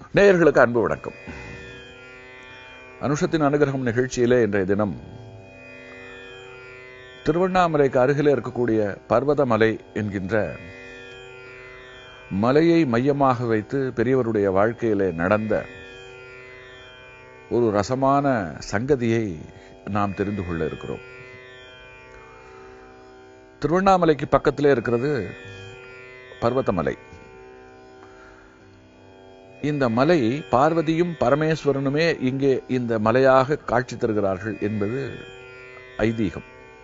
நேயர்களுக்கு அன்பு வணக்கம் அனுஷத்தின் அனுகிரகம் நிகழ்ச்சியிலே இன்றைய தினம் திருவண்ணாமலைக்கு அருகிலே இருக்கக்கூடிய பர்வதமலை என்கின்ற மலையை மையமாக வைத்து பெரியவருடைய வாழ்க்கையிலே நடந்த ஒரு ரசமான சங்கதியை நாம் தெரிந்து கொள்ள இருக்கிறோம் திருவண்ணாமலைக்கு பக்கத்திலே இருக்கிறது பர்வதமலை இந்த மலை பார்வதியும் பரமேஸ்வரனுமே இங்கே இந்த மலையாக காட்சி தருகிறார்கள் என்பது ஐதீகம்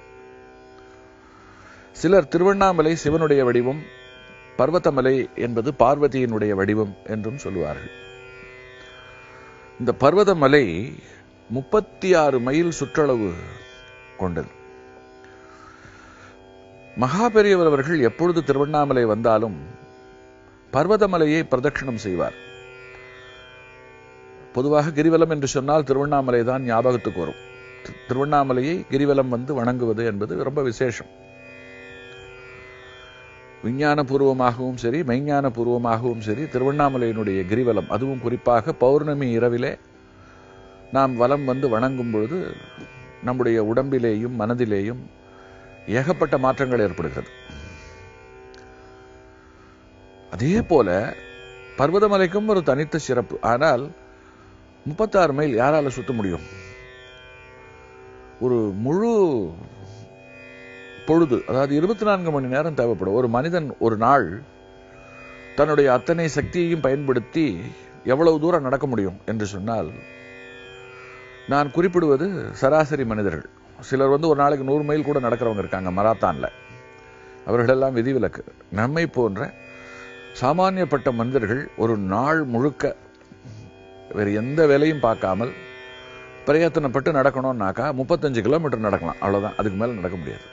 சிலர் திருவண்ணாமலை சிவனுடைய வடிவம் பர்வதமலை என்பது பார்வதியினுடைய வடிவம் என்றும் சொல்லுவார்கள் இந்த பர்வதமலை முப்பத்தி ஆறு மைல் சுற்றளவு கொண்டது மகாபெரியவர் அவர்கள் எப்பொழுது திருவண்ணாமலை வந்தாலும் பர்வதமலையை பிரதட்சணம் செய்வார் பொதுவாக கிரிவலம் என்று சொன்னால் திருவண்ணாமலை தான் ஞாபகத்துக்கு வரும் திருவண்ணாமலையை கிரிவலம் வந்து வணங்குவது என்பது ரொம்ப விசேஷம் விஞ்ஞான பூர்வமாகவும் சரி மெய்ஞான பூர்வமாகவும் சரி திருவண்ணாமலையினுடைய கிரிவலம் அதுவும் குறிப்பாக பௌர்ணமி இரவிலே நாம் வலம் வந்து வணங்கும் பொழுது நம்முடைய உடம்பிலேயும் மனதிலேயும் ஏகப்பட்ட மாற்றங்கள் ஏற்படுகிறது அதே போல பர்வதமலைக்கும் ஒரு தனித்த சிறப்பு ஆனால் முப்பத்தாறு மைல் யாரால சுத்த முடியும் ஒரு முழு பொழுது அதாவது இருபத்தி நான்கு மணி நேரம் தேவைப்படும் ஒரு மனிதன் ஒரு நாள் தன்னுடைய அத்தனை சக்தியையும் பயன்படுத்தி எவ்வளவு தூரம் நடக்க முடியும் என்று சொன்னால் நான் குறிப்பிடுவது சராசரி மனிதர்கள் சிலர் வந்து ஒரு நாளைக்கு நூறு மைல் கூட நடக்கிறவங்க இருக்காங்க மராத்தான்ல அவர்களெல்லாம் விதிவிலக்கு நம்மை போன்ற சாமானியப்பட்ட மனிதர்கள் ஒரு நாள் முழுக்க வேறு எந்த வேலையும் பார்க்காமல் பிரயத்தனப்பட்டு நடக்கணும்னாக்கா முப்பத்தஞ்சு கிலோமீட்டர் நடக்கலாம் அவ்வளவுதான் அதுக்கு மேல நடக்க முடியாது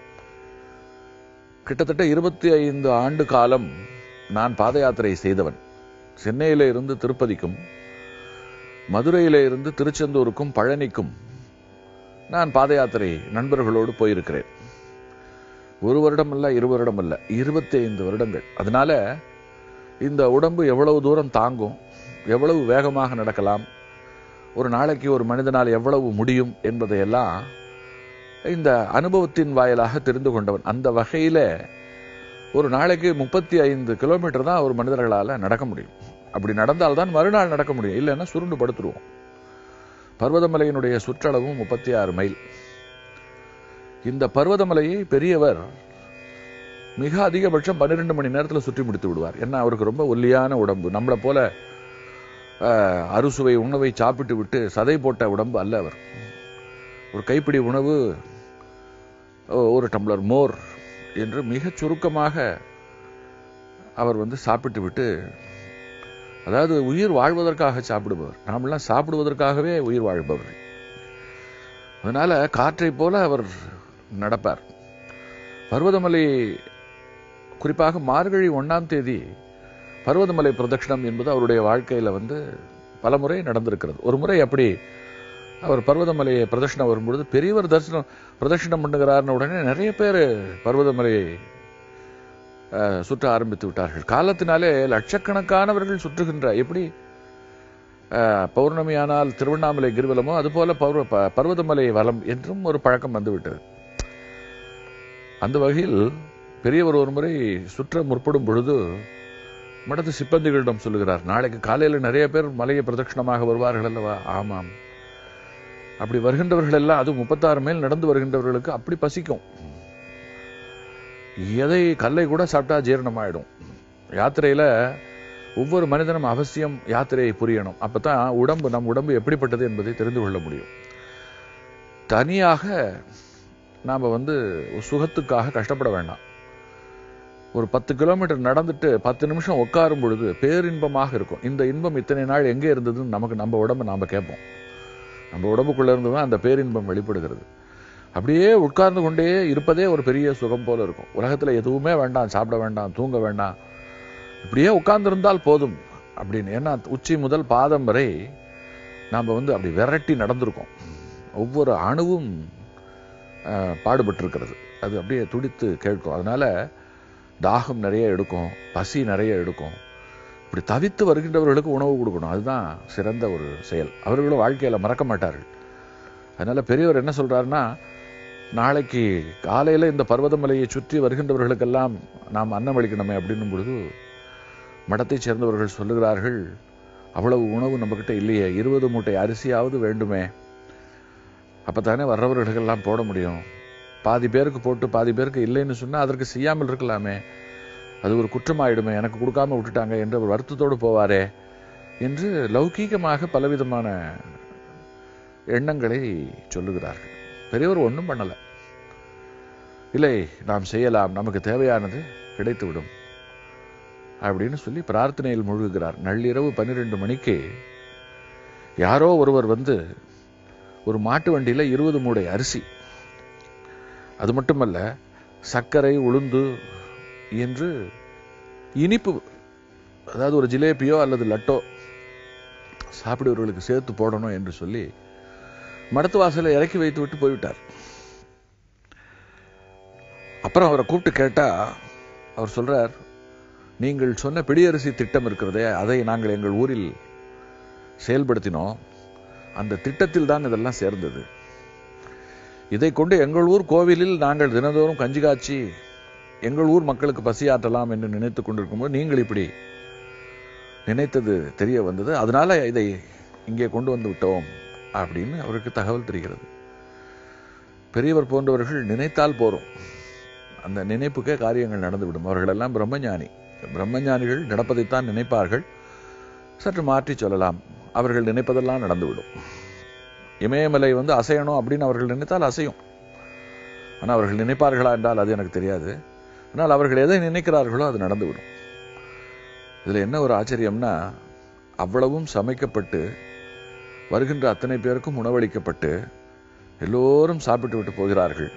கிட்டத்தட்ட இருபத்தி ஐந்து ஆண்டு காலம் நான் பாத யாத்திரை செய்தவன் சென்னையில இருந்து திருப்பதிக்கும் மதுரையில இருந்து திருச்செந்தூருக்கும் பழனிக்கும் நான் பாத யாத்திரை நண்பர்களோடு போயிருக்கிறேன் ஒரு வருடம் அல்ல இரு வருடம் அல்ல இருபத்தி ஐந்து வருடங்கள் அதனால இந்த உடம்பு எவ்வளவு தூரம் தாங்கும் எவ்வளவு வேகமாக நடக்கலாம் ஒரு நாளைக்கு ஒரு மனிதனால் எவ்வளவு முடியும் என்பதையெல்லாம் இந்த அனுபவத்தின் வாயிலாக தெரிந்து கொண்டவன் அந்த வகையில ஒரு நாளைக்கு முப்பத்தி ஐந்து கிலோமீட்டர் தான் ஒரு மனிதர்களால நடக்க முடியும் அப்படி நடந்தால்தான் மறுநாள் நடக்க முடியும் இல்லைன்னா சுருண்டு படுத்துருவோம் பர்வதமலையினுடைய சுற்றளவும் முப்பத்தி ஆறு மைல் இந்த பர்வதமலையை பெரியவர் மிக அதிகபட்சம் பன்னிரெண்டு மணி நேரத்தில் சுற்றி முடித்து விடுவார் ஏன்னா அவருக்கு ரொம்ப ஒல்லியான உடம்பு நம்மளை போல அறுசுவை உணவை சாப்பிட்டு விட்டு சதை போட்ட உடம்பு அல்ல அவர் ஒரு கைப்பிடி உணவு ஒரு டம்ளர் மோர் என்று மிகச் சுருக்கமாக அவர் வந்து சாப்பிட்டு விட்டு அதாவது உயிர் வாழ்வதற்காக சாப்பிடுபவர் நாமெல்லாம் சாப்பிடுவதற்காகவே உயிர் வாழ்பவர்கள் அதனால காற்றை போல அவர் நடப்பார் பர்வதமலை குறிப்பாக மார்கழி ஒன்னாம் தேதி பர்வதமலை பிரதட்சிணம் என்பது அவருடைய வாழ்க்கையில வந்து பலமுறை நடந்திருக்கிறது ஒரு முறை அப்படி அவர் பர்வதமலையை பிரதட்சிணம் வரும்பொழுது பெரியவர் தரிசனம் பிரதட்சிணம் பண்ணுகிறார்னு உடனே நிறைய பேர் பர்வதமலையை சுற்ற ஆரம்பித்து விட்டார்கள் காலத்தினாலே லட்சக்கணக்கானவர்கள் சுற்றுகின்ற எப்படி பௌர்ணமியானால் திருவண்ணாமலை கிரிவலமோ அதுபோல பர்வதமலை வலம் என்றும் ஒரு பழக்கம் வந்துவிட்டது அந்த வகையில் பெரியவர் ஒரு முறை சுற்ற முற்படும் பொழுது மடத்து சிப்பந்திகளிடம் சொல்லுகிறார் நாளைக்கு காலையில் நிறைய பேர் மலையை பிரதட்சிணமாக வருவார்கள் அல்லவா ஆமாம் அப்படி வருகின்றவர்கள் எல்லாம் அது முப்பத்தாறு மைல் நடந்து வருகின்றவர்களுக்கு அப்படி பசிக்கும் எதை கல்லை கூட சாப்பிட்டா ஜீரணமாயிடும் யாத்திரையில ஒவ்வொரு மனிதனும் அவசியம் யாத்திரையை புரியணும் அப்பதான் உடம்பு நம் உடம்பு எப்படிப்பட்டது என்பதை தெரிந்து கொள்ள முடியும் தனியாக நாம வந்து சுகத்துக்காக கஷ்டப்பட வேண்டாம் ஒரு பத்து கிலோமீட்டர் நடந்துட்டு பத்து நிமிஷம் உட்காரும் பொழுது பேரின்பமாக இருக்கும் இந்த இன்பம் இத்தனை நாள் எங்கே இருந்ததுன்னு நமக்கு நம்ம உடம்பு நாம கேட்போம் நம்ம உடம்புக்குள்ள இருந்து தான் அந்த பேரின்பம் வெளிப்படுகிறது அப்படியே உட்கார்ந்து கொண்டே இருப்பதே ஒரு பெரிய சுகம் போல இருக்கும் உலகத்துல எதுவுமே வேண்டாம் சாப்பிட வேண்டாம் தூங்க வேண்டாம் இப்படியே உட்கார்ந்து இருந்தால் போதும் அப்படின்னு ஏன்னா உச்சி முதல் பாதம் வரை நாம வந்து அப்படி விரட்டி நடந்திருக்கோம் ஒவ்வொரு அணுவும் பாடுபட்டு இருக்கிறது அது அப்படியே துடித்து கேட்கும் அதனால தாகம் நிறைய எடுக்கும் பசி நிறைய எடுக்கும் இப்படி தவித்து வருகின்றவர்களுக்கு உணவு கொடுக்கணும் அதுதான் சிறந்த ஒரு செயல் அவர்களும் வாழ்க்கையில மறக்க மாட்டார்கள் அதனால பெரியவர் என்ன சொல்றாருன்னா நாளைக்கு காலையில இந்த பர்வதமலையை சுற்றி வருகின்றவர்களுக்கெல்லாம் நாம் அன்னம் அளிக்கணுமே அப்படின்னும் பொழுது மடத்தைச் சேர்ந்தவர்கள் சொல்லுகிறார்கள் அவ்வளவு உணவு நம்மகிட்ட இல்லையே இருபது மூட்டை அரிசியாவது வேண்டுமே அப்பதானே வர்றவர்களுக்கெல்லாம் போட முடியும் பாதி பேருக்கு போட்டு பாதி பேருக்கு இல்லைன்னு சொன்னா அதற்கு செய்யாமல் இருக்கலாமே அது ஒரு குற்றமாயிடுமே எனக்கு கொடுக்காம விட்டுட்டாங்க என்று அவர் வருத்தத்தோடு போவாரே என்று லௌகீகமாக பலவிதமான எண்ணங்களை சொல்லுகிறார்கள் பெரியவர் ஒன்றும் பண்ணல இல்லை நாம் செய்யலாம் நமக்கு தேவையானது கிடைத்துவிடும் அப்படின்னு சொல்லி பிரார்த்தனையில் முழுகுகிறார் நள்ளிரவு பன்னிரெண்டு மணிக்கு யாரோ ஒருவர் வந்து ஒரு மாட்டு வண்டியில இருபது மூடை அரிசி அது மட்டுமல்ல சர்க்கரை உளுந்து என்று இனிப்பு அதாவது ஒரு ஜிலேபியோ அல்லது லட்டோ சாப்பிடுவர்களுக்கு சேர்த்து போடணும் என்று சொல்லி மடத்து வாசலை இறக்கி வைத்து விட்டு போய்விட்டார் அப்புறம் அவரை கூப்பிட்டு கேட்டா அவர் சொல்றார் நீங்கள் சொன்ன பிடியரிசி திட்டம் இருக்கிறதே அதை நாங்கள் எங்கள் ஊரில் செயல்படுத்தினோம் அந்த திட்டத்தில் தான் இதெல்லாம் சேர்ந்தது இதை கொண்டு எங்கள் ஊர் கோவிலில் நாங்கள் தினந்தோறும் கஞ்சி காய்ச்சி எங்கள் ஊர் மக்களுக்கு பசியாற்றலாம் என்று நினைத்துக் கொண்டிருக்கும்போது நீங்கள் இப்படி நினைத்தது தெரிய வந்தது அதனால இதை இங்கே கொண்டு வந்து விட்டோம் அப்படின்னு அவருக்கு தகவல் தெரிகிறது பெரியவர் போன்றவர்கள் நினைத்தால் போறோம் அந்த நினைப்புக்கே காரியங்கள் நடந்துவிடும் அவர்கள் எல்லாம் பிரம்மஞானி பிரம்மஞானிகள் நடப்பதைத்தான் நினைப்பார்கள் சற்று மாற்றி சொல்லலாம் அவர்கள் நினைப்பதெல்லாம் நடந்துவிடும் இமயமலை வந்து அசையணும் அப்படின்னு அவர்கள் நினைத்தால் அசையும் ஆனால் அவர்கள் நினைப்பார்களா என்றால் அது எனக்கு தெரியாது ஆனால் அவர்கள் எதை நினைக்கிறார்களோ அது நடந்துவிடும் இதுல என்ன ஒரு ஆச்சரியம்னா அவ்வளவும் சமைக்கப்பட்டு வருகின்ற அத்தனை பேருக்கும் உணவளிக்கப்பட்டு எல்லோரும் சாப்பிட்டு விட்டு போகிறார்கள்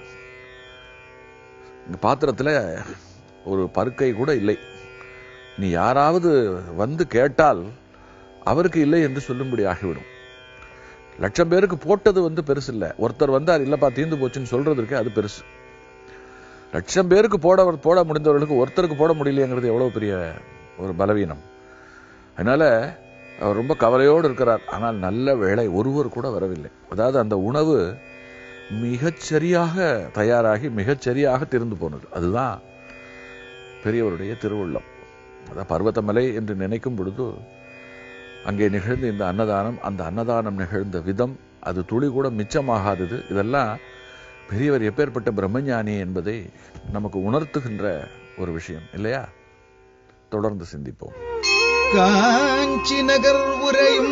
இந்த பாத்திரத்துல ஒரு பருக்கை கூட இல்லை நீ யாராவது வந்து கேட்டால் அவருக்கு இல்லை என்று சொல்லும்படி ஆகிவிடும் லட்சம் பேருக்கு போட்டது வந்து பெருசு இல்ல ஒருத்தர் வந்தார் இல்லப்பா தீர்ந்து போச்சுன்னு சொல்றதுக்கு அது பெருசு லட்சம் பேருக்கு போட போட முடிந்தவர்களுக்கு ஒருத்தருக்கு போட முடியலையங்கிறது எவ்வளவு பெரிய ஒரு பலவீனம் அதனால அவர் ரொம்ப கவலையோடு இருக்கிறார் ஆனால் நல்ல வேளை ஒருவர் கூட வரவில்லை அதாவது அந்த உணவு மிகச்சரியாக தயாராகி மிகச்சரியாக திருந்து போனது அதுதான் பெரியவருடைய திருவுள்ளம் அதான் பர்வதமலை என்று நினைக்கும் பொழுது அங்கே நிகழ்ந்த இந்த அன்னதானம் அந்த அன்னதானம் நிகழ்ந்த விதம் அது துளி கூட மிச்சமாகாதது இதெல்லாம் பெரியவர் எப்பேற்பட்ட பிரம்மஞானி என்பதை நமக்கு உணர்த்துகின்ற ஒரு விஷயம் இல்லையா தொடர்ந்து சிந்திப்போம் காஞ்சி நகர் உரையும்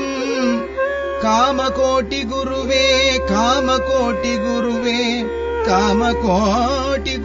காமகோட்டி குருவே காமகோட்டி குருவே காமகோட்டி